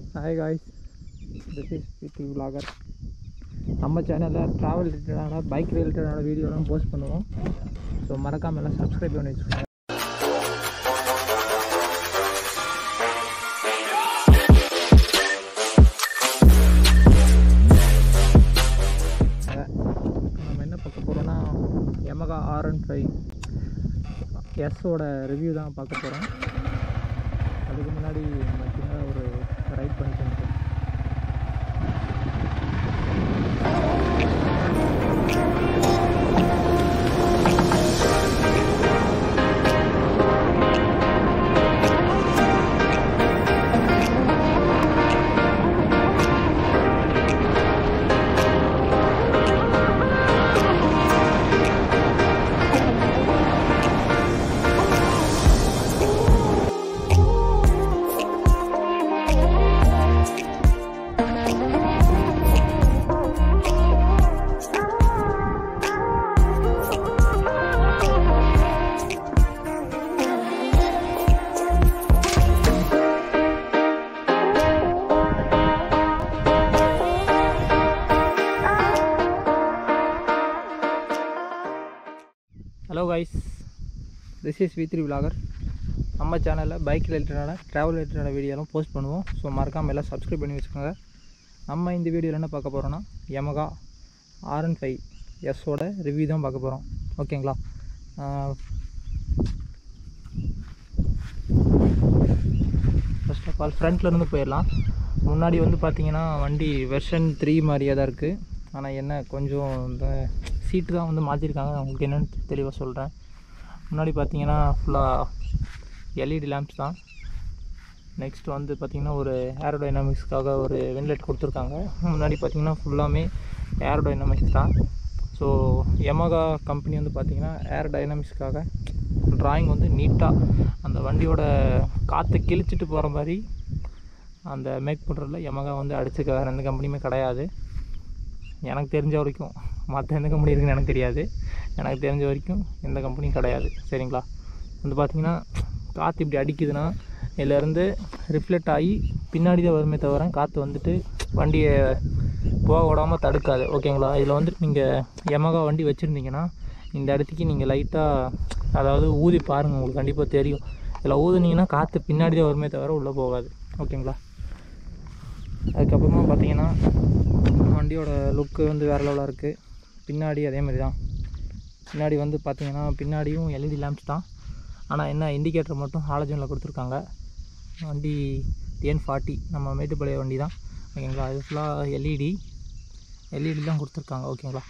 Hi guys this is PD vlogger நம்ம சேனலில் travel ரிலேட்டடான பைக் ரிலேட்டடான வீடியோலாம் போஸ்ட் பண்ணுவோம் ஸோ மறக்காம எல்லாம் சப்ஸ்கிரைப் பண்ணி வச்சுக்கோங்க நம்ம என்ன பார்க்க போகிறோம்னா Yamaha ஆர் ஒன் ஃபைவ் எஸ்ஸோட ரிவ்யூ தான் பார்க்க போகிறோம் அதுக்கு முன்னாடி நம்ம சின்னதாக ஒரு ரைட் பண்ணிட்டு வந்துட்டோம் hello guys this is V three vlogger நம்ம சேனலில் பைக் ரிலேட்டடான ட்ராவல் ரிலேட்டடான வீடியோலாம் போஸ்ட் பண்ணுவோம் ஸோ மறக்காமல் எல்லாம் சப்ஸ்கிரைப் பண்ணி வச்சுக்கோங்க நம்ம இந்த வீடியோவில் என்ன பார்க்க போகிறோன்னா Yamaha ஆர் ஒன் ஃபைவ் எஸ்ஸோட ரிவ்யூ தான் பார்க்க போகிறோம் ஓகேங்களா ஃபர்ஸ்ட் ஆஃப் ஆல் ஃப்ரண்ட்லேருந்து போயிடலாம் முன்னாடி வந்து பார்த்தீங்கன்னா வண்டி வெர்ஷன் த்ரீ மாதிரியே தான் இருக்குது ஆனால் என்ன கொஞ்சம் இந்த சீட்டு தான் வந்து மாற்றிருக்காங்க உங்களுக்கு என்னென்னு தெளிவாக சொல்கிறேன் முன்னாடி பார்த்தீங்கன்னா ஃபுல்லாக எல்இடி லேம்ப்ஸ் தான் நெக்ஸ்ட் வந்து பார்த்திங்கன்னா ஒரு ஏரோடைனமிக்ஸ்க்காக ஒரு வென்லைட் கொடுத்துருக்காங்க முன்னாடி பார்த்திங்கன்னா ஃபுல்லாமே ஏரோடைனமிக்ஸ் தான் ஸோ Yamaha கம்பெனி வந்து பார்த்திங்கன்னா ஏரோடைனமிக்ஸ்க்காக ட்ராயிங் வந்து நீட்டாக அந்த வண்டியோட காற்றை கிழிச்சிட்டு போகிற மாதிரி அந்த மேக் பண்ணுறதுல Yamaha வந்து அடிச்சுக்க வேறு எந்த கம்பெனியுமே கிடையாது எனக்கு தெரிஞ்ச வரைக்கும் மற்ற எந்த கம்பெனி இருக்குன்னு எனக்கு தெரியாது எனக்கு தெரிஞ்ச வரைக்கும் எந்த கம்பெனியும் கிடையாது சரிங்களா வந்து பார்த்திங்கன்னா காற்று இப்படி அடிக்குதுன்னா இதுலேருந்து ரிஃப்ளெக்ட் ஆகி பின்னாடி தான் வருமே தவிர காற்று வந்துட்டு வண்டியை போக விடாமல் தடுக்காது ஓகேங்களா இதில் வந்துட்டு நீங்கள் Yamaha வண்டி வச்சுருந்தீங்கன்னா இந்த இடத்துக்கு நீங்கள் லைட்டாக அதாவது ஊதி பாருங்கள் உங்களுக்கு கண்டிப்பாக தெரியும் இதில் ஊதுனீங்கன்னா காற்று பின்னாடி தான் வருமே தவிர உள்ளே போகாது ஓகேங்களா அதுக்கப்புறமா பார்த்தீங்கன்னா வண்டியோட லுக்கு வந்து வேறு லெவலாக இருக்குது பின்னாடி அதே மாதிரி தான் பின்னாடி வந்து பார்த்தீங்கன்னா பின்னாடியும் எல்இடி லேம்ப்ஸ் தான் ஆனால் என்ன இண்டிகேட்டர் மட்டும் ஹாலஜனில் கொடுத்துருக்காங்க வண்டி டிஎன் ஃபார்ட்டி நம்ம மேட்டுப்பாளைய வண்டி தான் ஓகேங்களா அது ஃபுல்லாக எல்இடி எல்இடி தான் கொடுத்துருக்காங்க ஓகேங்களா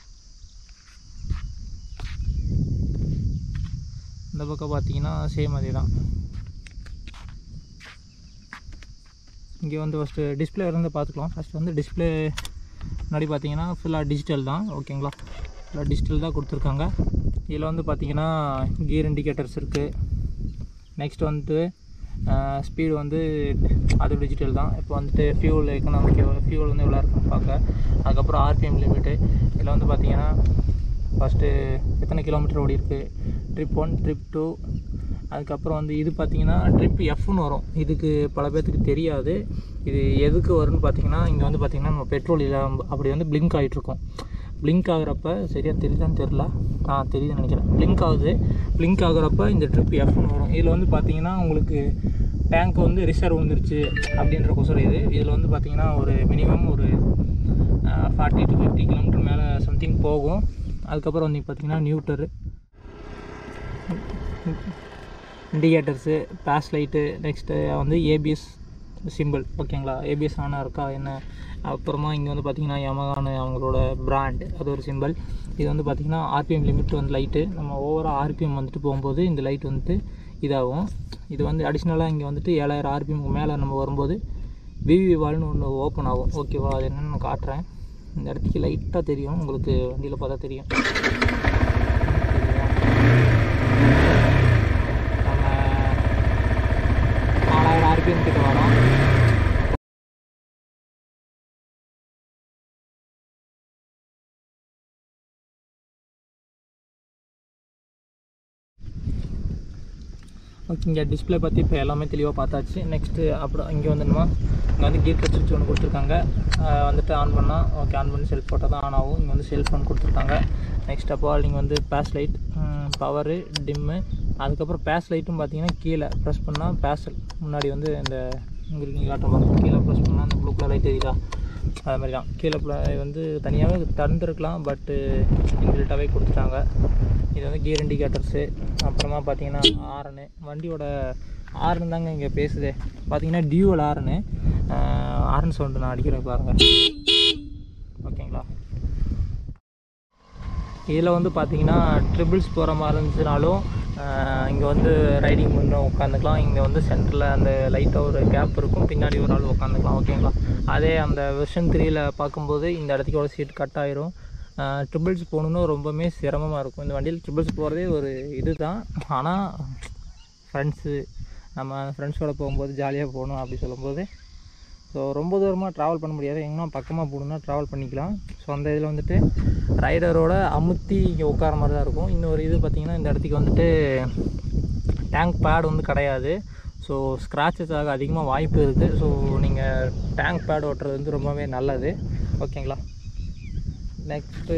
இந்த பக்கம் பார்த்தீங்கன்னா சேம் அதே தான் இங்கே வந்து ஃபஸ்ட்டு டிஸ்பிளே இருந்து பார்த்துக்கலாம் ஃபஸ்ட் வந்து டிஸ்பிளே முன்னாடி பார்த்தீங்கன்னா ஃபுல்லாக டிஜிட்டல் தான் ஓகேங்களா ஃபுல்லாக டிஜிட்டல் தான் கொடுத்துருக்காங்க இதில் வந்து பார்த்தீங்கன்னா கியர் இண்டிகேட்டர்ஸ் இருக்குது நெக்ஸ்ட் வந்துட்டு ஸ்பீடு வந்து அது டிஜிட்டல் தான் இப்போ வந்துட்டு ஃபியூல் எக்கனாமிக் ஃபியூல் வந்து எவ்வளோ இருக்குன்னு பார்க்க அதுக்கப்புறம் ஆர்பிஎம் லிமிட்டு இதில் வந்து பார்த்தீங்கன்னா ஃபஸ்ட்டு எத்தனை கிலோமீட்டர் ஓடி இருக்குது ட்ரிப் ஒன் ட்ரிப் டூ அதுக்கப்புறம் வந்து இது பார்த்தீங்கன்னா ட்ரிப் எஃப்னு வரும் இதுக்கு பல பேர்த்துக்கு தெரியாது இது எதுக்கு வரும்னு பார்த்தீங்கன்னா இங்கே வந்து பார்த்தீங்கன்னா நம்ம பெட்ரோல் இல்லை அப்படி வந்து பிளிங்க் ஆகிட்ருக்கோம் பிளிங்க் ஆகுறப்ப சரியாக தெரியுதான்னு தெரில ஆ தெரியுதுன்னு நினைக்கிறேன் பிளிங்க் ஆகுது பிளிங்க் ஆகுறப்ப இந்த ட்ரிப் எஃப்னு வரும் இதில் வந்து பார்த்தீங்கன்னா உங்களுக்கு டேங்க் வந்து ரிசர்வ் வந்துருச்சு அப்படின்ற கொசரம் இது இதில் வந்து பார்த்தீங்கன்னா ஒரு மினிமம் ஒரு ஃபார்ட்டி டு ஃபிஃப்டி கிலோமீட்டர் மேலே சம்திங் போகும் அதுக்கப்புறம் வந்து பார்த்தீங்கன்னா neutral indicators pass light next வந்து ஏபிஎஸ் சிம்பிள் ஓகேங்களா ஏபிஎஸ் ஆனாக இருக்கா என்ன அப்புறமா இங்கே வந்து பார்த்திங்கன்னா யமகானு அவங்களோட பிராண்ட் அது ஒரு சிம்பிள் இது வந்து பார்த்திங்கன்னா ஆர்பிஎம் லிமிட் வந்து லைட்டு நம்ம ஓவராக ஆர்பிஎம் வந்துட்டு போகும்போது இந்த லைட் வந்துட்டு இதாகும் இது வந்து அடிஷ்னலாக இங்கே வந்துட்டு ஏழாயிரம் ஆர்பிஎம்க்கு மேலே நம்ம வரும்போது விவி வால்னு ஒன்று ஓப்பன் ஆகும் ஓகேவா அது என்னென்னு நான் காட்டுறேன் இந்த இடத்துக்கு லைட்டாக தெரியும் உங்களுக்கு வண்டியில் பார்த்தா தெரியும் நம்ம நாலாயிரம் ஆர்பிஎம் கிட்ட வரோம் ஓகே இங்கே டிஸ்பிளே பற்றி இப்போ எல்லாமே தெளிவாக பார்த்தாச்சு நெக்ஸ்ட்டு அப்புறம் இங்கே வந்துடுமா இங்கே வந்து கீர் கட் சுவிட்ச் ஒன்று கொடுத்துருக்காங்க ஆஹ் வந்துட்டு ஆன் பண்ணால் ஓகே ஆன் பண்ணி செல்ஃப் போட்டால் தான் ஆன் ஆகும் இங்கே வந்து செல் ஃபோன் கொடுத்துருக்காங்க நெக்ஸ்ட் அப்போ நீங்கள் வந்து பேஸ் லைட் பவரு டிம்மு அதுக்கப்புறம் பேஸ் லைட்டும் பார்த்தீங்கன்னா கீழே ப்ரெஸ் பண்ணால் பேசல் முன்னாடி வந்து இந்த உங்களுக்கு நீங்கள் காட்டுறோம் கீழே ப்ரெஸ் பண்ணால் அந்த ப்ளூ கலர் லைட் தெரியுதா அது மாதிரி தான் கீழே pla- வந்து தனியாகவே திறந்துருக்கலாம் பட்டு இன்பில்ட்டாகவே கொடுத்துட்டாங்க இது வந்து கியர் இண்டிகேட்டர்ஸு அப்புறமா பார்த்தீங்கன்னா ஆரனு வண்டியோட ஆரன் தாங்க இங்கே பேசுதே பார்த்தீங்கன்னா டியூவல் ஆரனு ஆரன் சவுண்டு நான் அடிக்கிறேன் பாருங்கள் ஓகேங்களா இதில் வந்து பார்த்தீங்கன்னா ட்ரிபிள்ஸ் போகிற மாதிரி இருந்துச்சுனாலும் இங்கே வந்து ரைடிங் பண்ண உட்காந்துக்கலாம் இங்கே வந்து சென்டரில் அந்த லைட்டாக ஒரு கேப் இருக்கும் பின்னாடி ஒரு ஆள் உட்காந்துக்கலாம் ஓகேங்களா அதே அந்த வெர்ஷன் த்ரீயில் பார்க்கும்போது இந்த இடத்துக்கு சீட் கட் ஆயிரும் ட்ரிபிள்ஸ் போகணுன்னு ரொம்பவுமே சிரமமாக இருக்கும் இந்த வண்டியில் ட்ரிபிள்ஸ் போகிறதே ஒரு இது தான் ஆனால் ஃப்ரெண்ட்ஸு நம்ம ஃப்ரெண்ட்ஸோட போகும்போது ஜாலியாக போகணும் அப்படி சொல்லும்போது ஸோ ரொம்ப தூரமாக ட்ராவல் பண்ண முடியாது எங்கன்னா பக்கமாக போகணுன்னா ட்ராவல் பண்ணிக்கலாம் ஸோ அந்த இதில் வந்துட்டு ரைடரோட அமுத்தி இங்கே உட்கார மாதிரி தான் இருக்கும் இன்னொரு இது பார்த்திங்கன்னா இந்த இடத்துக்கு வந்துட்டு டேங்க் பேட் வந்து கிடையாது ஸோ ஸ்க்ராச்சஸ் ஆக அதிகமாக வாய்ப்பு இருக்குது ஸோ நீங்கள் டேங்க் பேட் ஓட்டுறது வந்து ரொம்பவே நல்லது ஓகேங்களா நெக்ஸ்ட்டு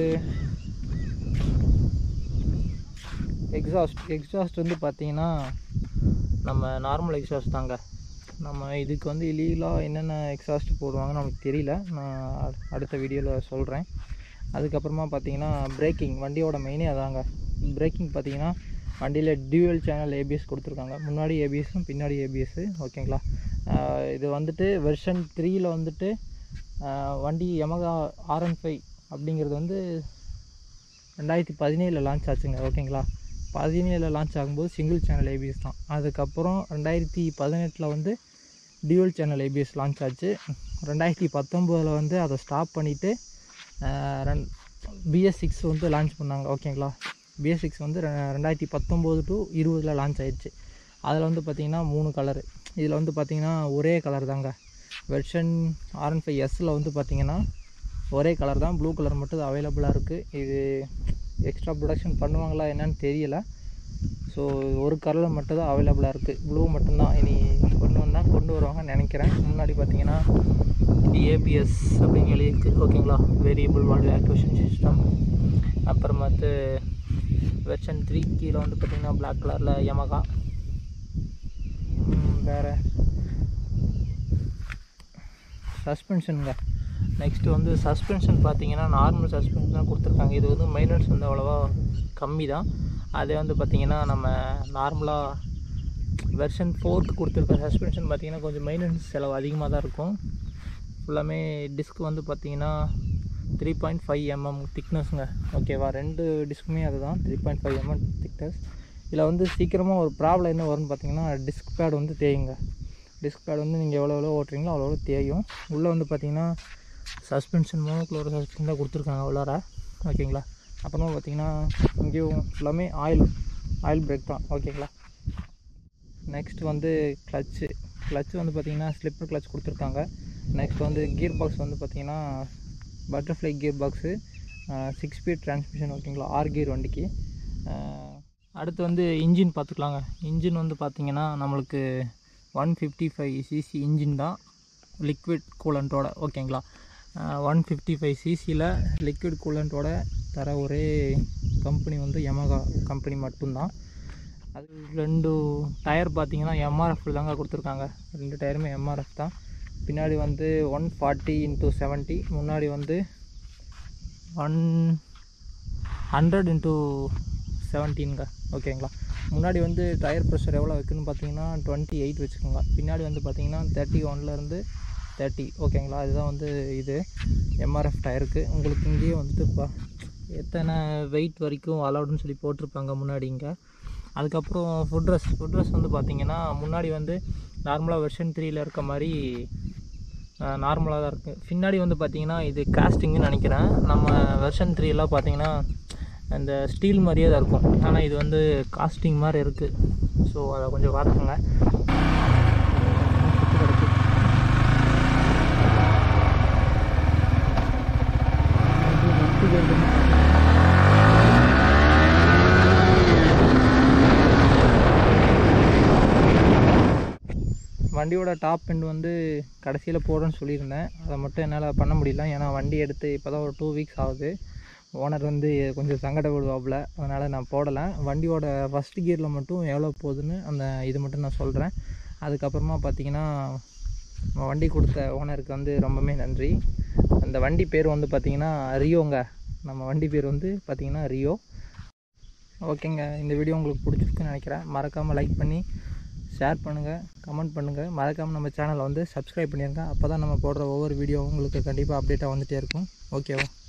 எக்ஸாஸ்ட் எக்ஸாஸ்ட் வந்து பார்த்தீங்கன்னா நம்ம நார்மல் எக்ஸாஸ்ட் தாங்க நம்ம இதுக்கு வந்து இல்லீகலாக என்னென்ன எக்ஸாஸ்ட் போடுவாங்கன்னு நமக்கு தெரியல நான் அடு- அடுத்த வீடியோவில் சொல்கிறேன் அதுக்கப்புறமா பார்த்தீங்கன்னா பிரேக்கிங் வண்டியோட மெயினே அதாங்க பிரேக்கிங் பார்த்தீங்கன்னா வண்டியில் டியூவல் சேனல் ஏபிஎஸ் கொடுத்துருக்காங்க முன்னாடி ஏபிஎஸும் பின்னாடி ஏபிஎஸ்ஸு ஓகேங்களா ஆஹ் இது வந்துட்டு வெர்ஷன் த்ரீயில் வந்துட்டு ஆஹ் வண்டி Yamaha ஆர்என் ஃபைவ் அப்படிங்கிறது வந்து ரெண்டாயிரத்தி பதினேழில் லான்ச் ஆச்சுங்க ஓகேங்களா பதினேழில் லான்ச் ஆகும்போது சிங்கிள் சேனல் ஏபிஎஸ் தான் அதுக்கப்புறம் ரெண்டாயிரத்தி பதினெட்டில் வந்து டியூவல் சேனல் ஏபிஎஸ் லான்ச் ஆச்சு ரெண்டாயிரத்தி பத்தொம்போதில் வந்து அதை ஸ்டாப் பண்ணிவிட்டு ரெண் பிஎஸ் சிக்ஸ் வந்து லான்ச் பண்ணாங்க ஓகேங்களா பிஎஸ் சிக்ஸ் வந்து ரெ- ரெண்டாயிரத்தி பத்தொம்போது டு இருபதில் லான்ச் ஆயிடுச்சு அதில் வந்து பார்த்திங்கன்னா மூணு கலரு இதில் வந்து பார்த்திங்கன்னா ஒரே கலர் தாங்க வெர்ஷன் ஆர்என் ஃபைவ் எஸ்ஸில் வந்து பார்த்திங்கன்னா ஒரே கலர் தான் ப்ளூ கலர் மட்டும் அவைலபிளாக இருக்குது இது எக்ஸ்ட்ரா ப்ரொடக்ஷன் பண்ணுவாங்களா என்னன்னு தெரியல ஸோ ஒரு கலரில் மட்டும் தான் அவைலபிளாக இருக்குது ப்ளூ மட்டும்தான் இனி கொண்டு வந்தால் கொண்டு வருவாங்கன்னு நினைக்கிறேன் முன்னாடி பார்த்தீங்கன்னா ஏபிஎஸ் அப்படின்னு எழுதியிருக்கு ஓகேங்களா வேரியபிள் வால்யூ ஆக்டிவேஷன் சிஸ்டம் அப்புறமாத்து வெர்ஷன் த்ரீ கீழே வந்து பார்த்திங்கன்னா பிளாக் கலரில் Yamaha ம், வேறு சஸ்பென்ஷனுங்க நெக்ஸ்ட்டு வந்து சஸ்பென்ஷன் பார்த்தீங்கன்னா நார்மல் சஸ்பென்ஷன் தான் கொடுத்துருக்காங்க இது வந்து மைனஸ் வந்து அவ்வளோவா கம்மி தான் அதே வந்து பார்த்திங்கன்னா நம்ம நார்மலாக வெர்ஷன் ஃபோர்க்கு கொடுத்துருக்க சஸ்பென்ஷன் பார்த்தீங்கன்னா கொஞ்சம் மெயின்டெனன்ஸ் செலவு அதிகமாக தான் இருக்கும் ஃபுல்லாமே டிஸ்க் வந்து பார்த்தீங்கன்னா த்ரீ பாயிண்ட் ஃபைவ் எம்எம் திக்னஸ்ங்க ஓகேவா ரெண்டு டிஸ்க்குமே அதுதான் three point five mm thickness இதில் வந்து சீக்கிரமாக ஒரு ப்ராப்ளம் என்ன வரும்னு பார்த்தீங்கன்னா டிஸ்க் பேட் வந்து தேயுங்க டிஸ்க் பேட் வந்து நீங்கள் எவ்வளோ எவ்வளோ ஓட்டுறீங்களோ அவ்வளோ எவ்வளோ தேயும் உள்ளே வந்து பார்த்தீங்கன்னா சஸ்பென்ஷன் மோனோக்ளோரோ சஸ்பென்ஷன் தான் கொடுத்துருக்காங்க உள்ளார ஓகேங்களா அப்புறமா பார்த்தீங்கன்னா இங்கேயும் ஃபுல்லாமே ஆயில் ஆயில் பிரேக் தான் ஓகேங்களா நெக்ஸ்ட் வந்து கிளச்சு கிளச்சு வந்து பார்த்தீங்கன்னா ஸ்லிப்பர் கிளச் கொடுத்துருக்காங்க நெக்ஸ்ட் வந்து கியர் பாக்ஸ் வந்து பார்த்தீங்கன்னா butterfly gear box six speed transmission ஓகேங்களா ஆர் கியர் வண்டிக்கு அஹ், அடுத்து வந்து இன்ஜின் பார்த்துக்கலாங்க இன்ஜின் வந்து பார்த்தீங்கன்னா நம்மளுக்கு one fifty five CC engine தான் லிக்விட் கூலண்ட்டோட ஓகேங்களா ஒன் ஃபிஃப்டி ஃபைவ் சிசியில் லிக்விட் கூலண்ட்டோட தர ஒரே கம்பெனி வந்து Yamaha கம்பெனி மட்டும்தான் அது ரெண்டு டயர் பார்த்தீங்கன்னா எம்ஆர்எஃப் தாங்க கொடுத்துருக்காங்க ரெண்டு டயருமே எம்ஆர்எஃப் தான் பின்னாடி வந்து ஒன் ஃபார்ட்டி இன்ட்டு செவன்ட்டி முன்னாடி வந்து ஒன் ஹண்ட்ரட் இன்ட்டு செவன்டீனுங்க ஓகேங்களா முன்னாடி வந்து டயர் ப்ரெஷர் எவ்வளோ வைக்கணும்னு பார்த்தீங்கன்னா டுவெண்ட்டி எயிட் வச்சுக்கோங்க பின்னாடி வந்து பார்த்தீங்கன்னா தேர்ட்டி ஒன்லேருந்து தேர்ட்டி ஓகேங்களா இதுதான் வந்து இது எம்ஆர்எஃப் டயருக்கு உங்களுக்கு இங்கேயே வந்துட்டு இப்போ எத்தனை வெயிட் வரைக்கும் அலௌடுன்னு சொல்லி போட்டிருப்பாங்க முன்னாடி இங்கே அதுக்கப்புறம் ஃபுட் ட்ரெஸ் ஃபுட் ட்ரெஸ் வந்து பார்த்தீங்கன்னா முன்னாடி வந்து நார்மலாக வெர்ஷன் த்ரீயில் இருக்க மாதிரி நார்மலாக தான் இருக்குது பின்னாடி வந்து பார்த்தீங்கன்னா இது காஸ்டிங்னு நினைக்கிறேன் நம்ம வெர்ஷன் த்ரீலாம் பார்த்தீங்கன்னா அந்த ஸ்டீல் மாதிரியே தான் இருக்கும் ஆனால் இது வந்து காஸ்டிங் மாதிரி இருக்குது ஸோ அதை கொஞ்சம் பார்த்துக்கோங்க சுத்தி கிடக்கு. இது நட்டு கேட்டுன்னு பார்த்தீங்கன்னா வண்டியோட டாப் எண்ட் வந்து கடைசியில் போடுறேன்னு சொல்லியிருந்தேன் அதை மட்டும் என்னால் பண்ண முடியல ஏன்னா வண்டி எடுத்து இப்போ தான் ஒரு டூ வீக்ஸ் ஆகுது ஓனர் வந்து கொஞ்சம் சங்கடப்படுவாப்புல அதனால் நான் போடலை வண்டியோட ஃபஸ்ட் கியரில் மட்டும் எவ்வளோ போகுதுன்னு அந்த இது மட்டும் நான் சொல்கிறேன் அதுக்கப்புறமா பார்த்தீங்கன்னா நம்ம வண்டி கொடுத்த ஓனருக்கு வந்து ரொம்பவே நன்றி அந்த வண்டி பேர் வந்து பார்த்திங்கன்னா ரியோங்க நம்ம வண்டி பேர் வந்து பார்த்திங்கன்னா ரியோ ஓகேங்க இந்த வீடியோ உங்களுக்கு பிடிச்சிருக்குன்னு நினைக்கிறேன் மறக்காமல் லைக் பண்ணி ஷேர் பண்ணுங்கள் கமெண்ட் பண்ணுங்கள் மறக்காமல் நம்ம சேனலை வந்து சப்ஸ்கிரைப் பண்ணிடுங்க அப்போ தான் நம்ம போடுற ஒவ்வொரு வீடியோவும் உங்களுக்கு கண்டிப்பாக அப்டேட்டாக வந்துகிட்டே இருக்கும் ஓகேவா